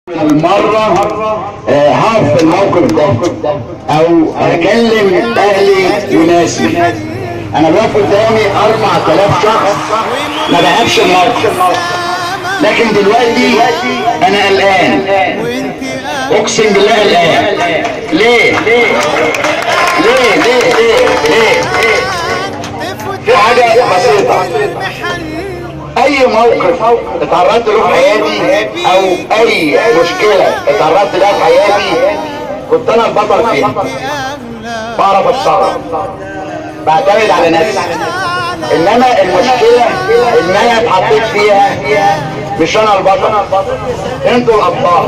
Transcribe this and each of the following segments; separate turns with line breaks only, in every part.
مرة آه، هقف في الموقف ده او اكلم اهلي وناسي انا بقف قدامي 4000 شخص ما بهبش الموقف لكن دلوقتي انا قلقان اقسم بالله قلقان ليه ليه ليه ليه ليه ليه في حاجة بسيطة اي موقف اتعرضت له في حياتي او اي مشكلة اتعرضت لها في حياتي كنت انا البطل فيها بعرف اتصرف بعتمد على نفسي انما المشكلة ان انا اتحطيت فيها مش انا البطل انتوا الابطال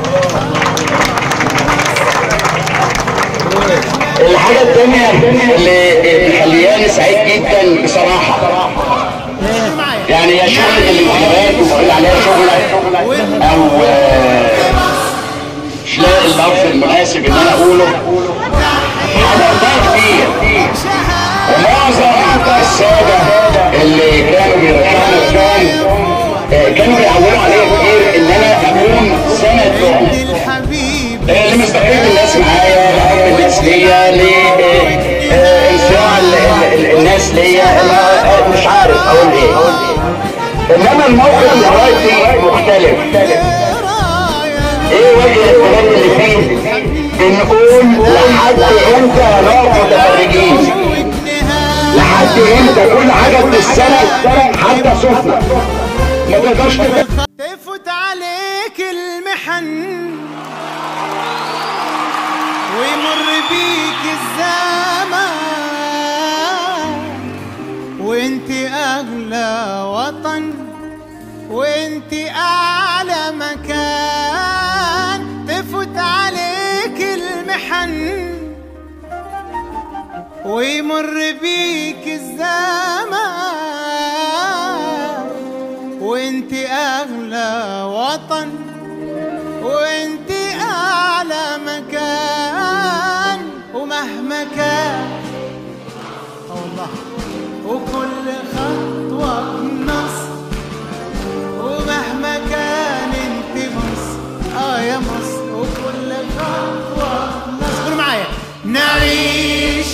الحاجة التانية اللي مخلياني سعيد جدا بصراحة يعني يا شغلة الانتخابات وبقول عليها شغلة او آه، مش لاقي اللفظ المناسب ان انا اقوله حضرتها كتير ومعظم السادة اللي كانوا بيرشحوا نفسهم آه، كانوا بيعولوا عليا كتير ان انا اكون سند لهم آه، لمصداقية الناس معايا لحب الناس ليا لانصياع الناس ليا ما- آه، مش عارف اقول ايه انما الموقف دلوقتي مختلف ايه وجه الاختلاف اللي فيه بنقول لحد امتى نقف متفرجين لحد امتى كل حاجه بتستند حتى صوتنا ما تقدرش تت-
تفوت عليك المحن ويمر بيك الزمان وانت اغلى وطن وانت اعلى مكان تفوت عليك المحن ويمر بيك الزمان وانت اغلى وطن وانت اعلى مكان ومهما كان آه والله وكل خطوة بنص ومهما كان انت مصر اه يا مصر وكل خطوة بنص قولوا معايا نعيش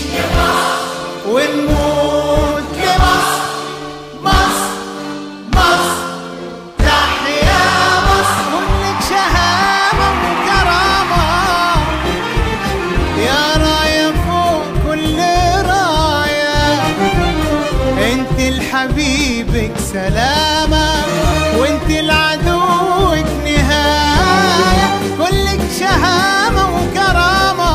ونموت لمصر مصر مصر تحيا مصر كلك شهامة وكرامة يا راية فوق كل راية انت لحبيبك سلامة وانت لعدوك نهاية كلك شهامة وكرامة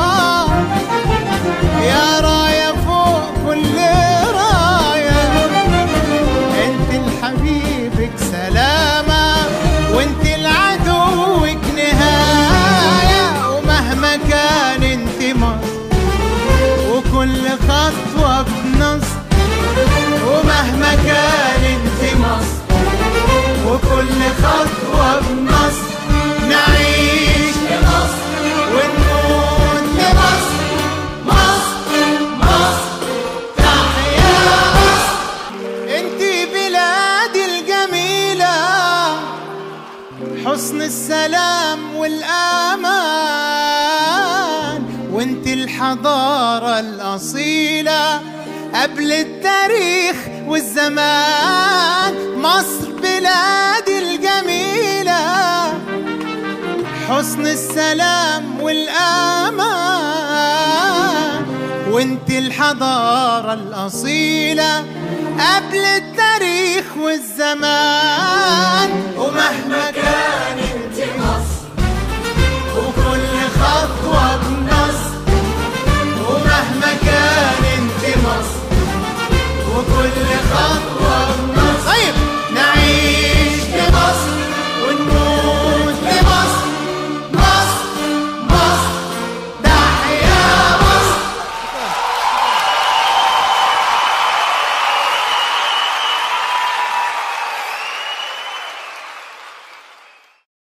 يا راية فوق كل راية انت لحبيبك سلامة وانت لعدوك نهاية ومهما كان انت مصر وكل خطوة بنصر ومهما كان انت مصر وكل خطوة بنصر نعيش لمصر ونموت لمصر مصر مصر تحيا مصر انت بلادي الجميلة حسن السلام والأمان وانت الحضارة الأصيلة قبل التاريخ والزمان مصر بلادي الجميلة حسن السلام والأمان وانت الحضارة الأصيلة قبل التاريخ والزمان ومهما